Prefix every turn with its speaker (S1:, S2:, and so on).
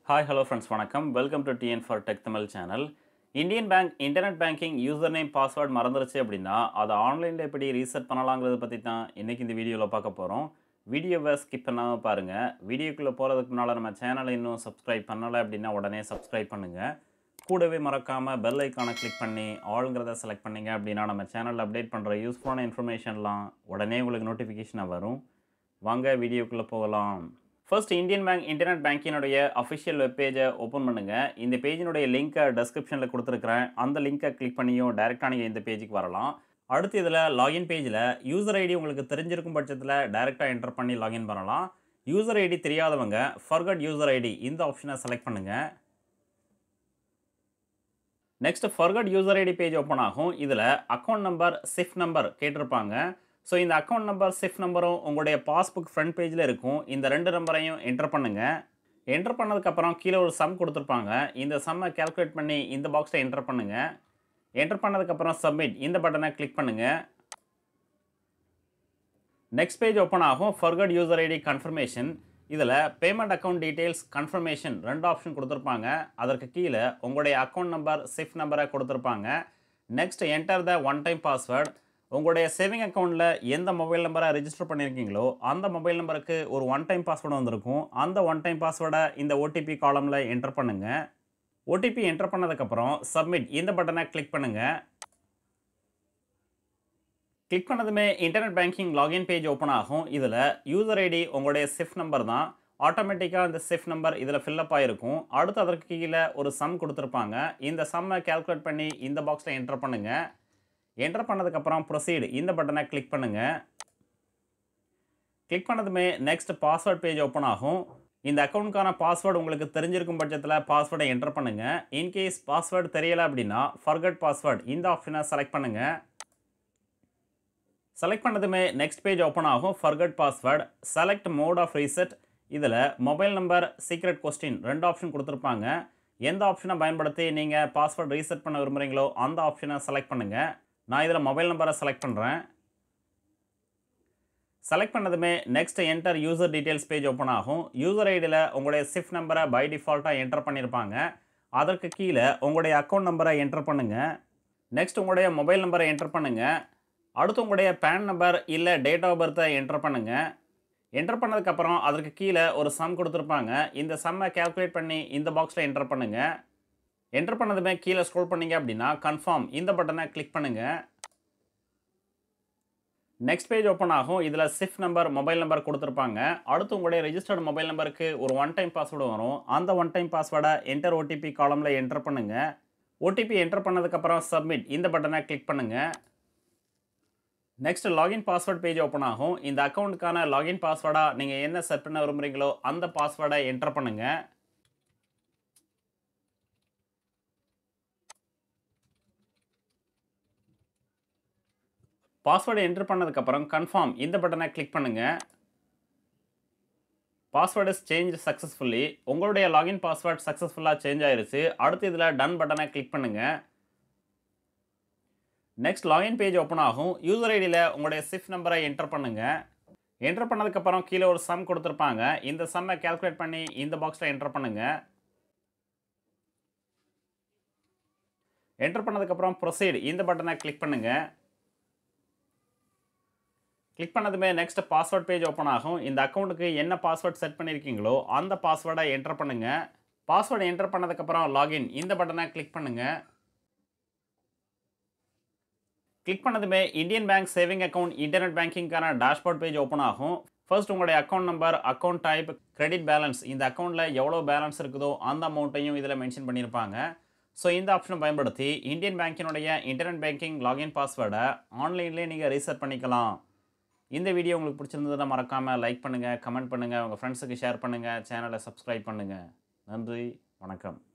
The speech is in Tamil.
S1: ஹாய் ஹலோ ஃப்ரெண்ட்ஸ் வணக்கம் welcome to TN for tech Tamil channel Indian bank internet banking user name password மறந்துருச்சு அப்படின்னா அதை ஆன்லைனில் எப்படி ரீசெட் பண்ணலாங்கிறத பற்றி தான் இன்றைக்கி இந்த வீடியோவில் பார்க்க போகிறோம் வீடியோவை ஸ்கிப் பண்ணாமல் பாருங்கள் வீடியோக்குள்ளே போகிறதுக்கு முன்னால் நம்ம சேனலை இன்னும் சப்ஸ்கிரைப் பண்ணலை அப்படின்னா உடனே சப்ஸ்கிரைப் பண்ணுங்கள் கூடவே மறக்காமல் பெல் ஐக்கானை கிளிக் பண்ணி ஆளுங்கிறத செலக்ட் பண்ணீங்க அப்படின்னா நம்ம சேனலில் அப்டேட் பண்ணுற யூஸ்ஃபுல்லான இன்ஃபர்மேஷன்லாம் உடனே உங்களுக்கு நோட்டிஃபிகேஷனாக வரும் வாங்க வீடியோக்குள்ளே போகலாம் ஃபர்ஸ்ட் இந்தியன் பேங்க் இன்டர்நெட் பேங்கினுடைய அஃபிஷியல் வெப்பேஜை ஓப்பன் பண்ணுங்கள் இந்த பேஜினுடைய லிங்க்கை டெஸ்கிரிப்ஷனில் கொடுத்துருக்குறேன் அந்த லிங்க்கை கிளிக் பண்ணியும் டேரெக்டாக நீங்கள் இந்த பேஜுக்கு வரலாம் அடுத்து இதில் லாகின் பேஜில் யூசர் ஐடி உங்களுக்கு தெரிஞ்சிருக்கும் பட்சத்தில் டேரெக்டாக என்டர் பண்ணி லாகின் பண்ணலாம் யூசர் ஐடி தெரியாதவங்க ஃபர்கட் யூசர் ஐடி இந்த ஆப்ஷனை செலக்ட் பண்ணுங்கள் next forgot user ID page open ஆகும் இதில் அக்கௌண்ட் நம்பர் சிஃப் நம்பர் கேட்டிருப்பாங்க ஸோ இந்த அக்கௌண்ட் நம்பர் சிஃப் நம்பரும் உங்களுடைய பாஸ்புக் ஃப்ரண்ட் பேஜில் இருக்கும் இந்த ரெண்டு நம்பரையும் என்டர் பண்ணுங்கள் என்டர் பண்ணதுக்கப்புறம் கீழே ஒரு சம் கொடுத்துருப்பாங்க இந்த சம்மை கேல்குலேட் பண்ணி இந்த பாக்ஸில் என்டர் பண்ணுங்கள் என்டர் பண்ணதுக்கப்புறம் சப்மிட் இந்த பட்டனை கிளிக் பண்ணுங்கள் நெக்ஸ்ட் பேஜ் ஓப்பன் ஆகும் ஃபர்கட் யூசர் ஐடி கன்ஃபர்மேஷன் இதில் பேமெண்ட் அக்கௌண்ட் டீட்டெயில்ஸ் கன்ஃபர்மேஷன் ரெண்டு ஆப்ஷன் கொடுத்துருப்பாங்க அதற்கு கீழே உங்களுடைய அக்கௌண்ட் நம்பர் சிஃப் நம்பரை கொடுத்துருப்பாங்க next enter the one time password உங்களுடைய சேவிங் அக்கௌண்ட்டில் எந்த மொபைல் நம்பரை ரெஜிஸ்டர் பண்ணியிருக்கீங்களோ அந்த மொபைல் நம்பருக்கு ஒரு ஒன் டைம் பாஸ்வேர்டு வந்திருக்கும் அந்த ஒன் டைம் பாஸ்வேர்டை இந்த ஓடிபி காலமில் என்டர் பண்ணுங்கள் ஓடிபி என்டர் பண்ணதுக்கப்புறம் சப்மிட் இந்த பட்டனை கிளிக் பண்ணுங்கள் கிளிக் பண்ணதுமே internet banking login page open ஆகும் இதில் யூசர் ஐடி உங்களுடைய சிஃப் நம்பர் தான் ஆட்டோமேட்டிக்காக இந்த சிஃப் நம்பர் இதில் ஃபில்லப் ஆகிருக்கும் அடுத்து அதற்கு கீழே ஒரு சம் கொடுத்துருப்பாங்க இந்த சம்மை கேல்குலேட் பண்ணி இந்த பாக்ஸில் என்டர் பண்ணுங்கள் என்டர் பண்ணதுக்கப்புறம் ப்ரொசீடு இந்த பட்டனை கிளிக் பண்ணுங்கள் கிளிக் பண்ணதுமே நெக்ஸ்ட் பாஸ்வேர்ட் பேஜ் ஓப்பன் ஆகும் இந்த அக்கௌண்ட்க்கான பாஸ்வேர்டு உங்களுக்கு தெரிஞ்சிருக்கும் பட்சத்தில் பாஸ்வேர்டை என்டர் பண்ணுங்கள் இன்கேஸ் பாஸ்வேர்டு தெரியலை அப்படின்னா ஃபர்கட் பாஸ்வேர்ட் இந்த ஆப்ஷனை செலக்ட் பண்ணுங்கள் செலக்ட் பண்ணதுமே நெக்ஸ்ட் பேஜ் ஓப்பன் ஆகும் forgot password select mode of reset இதில் மொபைல் நம்பர் சீக்ரெட் கொஸ்டின் ரெண்டு ஆப்ஷன் கொடுத்துருப்பாங்க எந்த ஆப்ஷனை பயன்படுத்தி நீங்கள் பாஸ்வேர்டு ரீசெட் பண்ண விரும்புகிறீங்களோ அந்த ஆப்ஷனை செலக்ட் பண்ணுங்கள் நான் இதில் மொபைல் நம்பரை செலக்ட் பண்ணுறேன் செலக்ட் பண்ணதுமே next enter user details page open ஆகும் யூசர் ஐடியில் உங்களுடைய சிஃப் நம்பரை பை டிஃபால்ட்டாக என்டர் பண்ணியிருப்பாங்க அதற்கு கீழே உங்களுடைய அக்கௌண்ட் நம்பரை என்டர் பண்ணுங்கள் நெக்ஸ்ட் உங்களுடைய மொபைல் நம்பரை என்டர் பண்ணுங்கள் அடுத்து உங்களுடைய பேன் நம்பர் இல்லை டேட் ஆஃப் பர்த்தை என்டர் பண்ணுங்கள் என்டர் பண்ணதுக்கப்புறம் அதற்கு கீழே ஒரு சம் கொடுத்துருப்பாங்க இந்த சம்மை கேல்குலேட் பண்ணி இந்த பாக்ஸில் என்டர் பண்ணுங்கள் என்டர் பண்ணதுமே கீழே ஸ்க்ரோல் பண்ணீங்க அப்படின்னா கன்ஃபார்ம் இந்த பட்டனை கிளிக் பண்ணுங்கள் நெக்ஸ்ட் பேஜ் ஓப்பன் ஆகும் இதில் சிஃப் நம்பர் மொபைல் நம்பர் கொடுத்துருப்பாங்க அடுத்து உங்களுடைய ரெஜிஸ்டர்டு மொபைல் நம்பருக்கு ஒரு ஒன் டைம் பாஸ்வேர்டு வரும் அந்த ஒன் டைம் பாஸ்வேர்டை என்டர் ஓடிபி காலமில் என்டர் பண்ணுங்கள் ஓடிபி என்டர் பண்ணதுக்கப்புறம் சப்மிட் இந்த பட்டனை கிளிக் பண்ணுங்கள் next login password page open ஆகும் இந்த அக்கௌண்ட்டுக்கான லாகின் பாஸ்வேர்டாக நீங்கள் என்ன செட் பண்ண விரும்புகிறீங்களோ அந்த பாஸ்வேர்டை என்டர் பண்ணுங்கள் பாஸ்வேர்டு என்டர் பண்ணதுக்கப்புறம் கன்ஃபார்ம் இந்த பட்டனை கிளிக் பண்ணுங்கள் பாஸ்வேர்டு சேஞ்ச் சக்ஸஸ்ஃபுல்லி உங்களுடைய லாகின் பாஸ்வேர்ட் சக்ஸஸ்ஃபுல்லாக சேஞ்ச் ஆயிருச்சு அடுத்து இதில் டன் பட்டனை கிளிக் பண்ணுங்கள் நெக்ஸ்ட் லாகின் பேஜ் ஓப்பன் ஆகும் யூசர் ஐடியில் உங்களுடைய சிஃப் நம்பரை என்டர் பண்ணுங்கள் என்டர் பண்ணதுக்கப்புறம் கீழே ஒரு சம் கொடுத்துருப்பாங்க இந்த சம்மை கேல்குலேட் பண்ணி இந்த பாக்ஸில் என்டர் பண்ணுங்கள் என்டர் பண்ணதுக்கப்புறம் ப்ரொசீட் இந்த பட்டனை கிளிக் பண்ணுங்கள் கிளிக் பண்ணதுமே நெக்ஸ்ட் பாஸ்வேர்ட் பேஜ் ஓப்பன் ஆகும் இந்த அக்கௌண்ட்டுக்கு என்ன பாஸ்வேர்ட் செட் பண்ணியிருக்கீங்களோ அந்த பாஸ்வேர்டை என்டர் பண்ணுங்கள் பாஸ்வேர்டு என்டர் பண்ணதுக்கப்புறம் லாகின் இந்த பட்டனை கிளிக் பண்ணுங்கள் கிளிக் பண்ணதுமே Indian bank saving account internet பேங்கிங்கான டேஷ்போர்ட் பேஜ் ஓப்பன் ஆகும் ஃபர்ஸ்ட் உங்களுடைய account number account type credit balance இந்த அக்கௌண்ட்டில் எவ்வளோ பேலன்ஸ் இருக்குதோ அந்த அமௌண்ட்டையும் இதில் மென்ஷன் பண்ணியிருப்பாங்க ஸோ இந்த ஆப்ஷனை பயன்படுத்தி இந்தியன் பேங்கினுடைய இன்டர்நெட் பேங்கிங் லாகின் பாஸ்வேர்டை ஆன்லைன்லேயே நீங்கள் ரீசெட் பண்ணிக்கலாம் இந்த வீடியோ உங்களுக்கு பிடிச்சிருந்ததுன்னா மறக்காமல் லைக் பண்ணுங்கள் கமெண்ட் பண்ணுங்கள் உங்கள் ஃப்ரெண்ட்ஸுக்கு ஷேர் பண்ணுங்கள் சேனலை சப்ஸ்கிரைப் பண்ணுங்கள் நன்றி வணக்கம்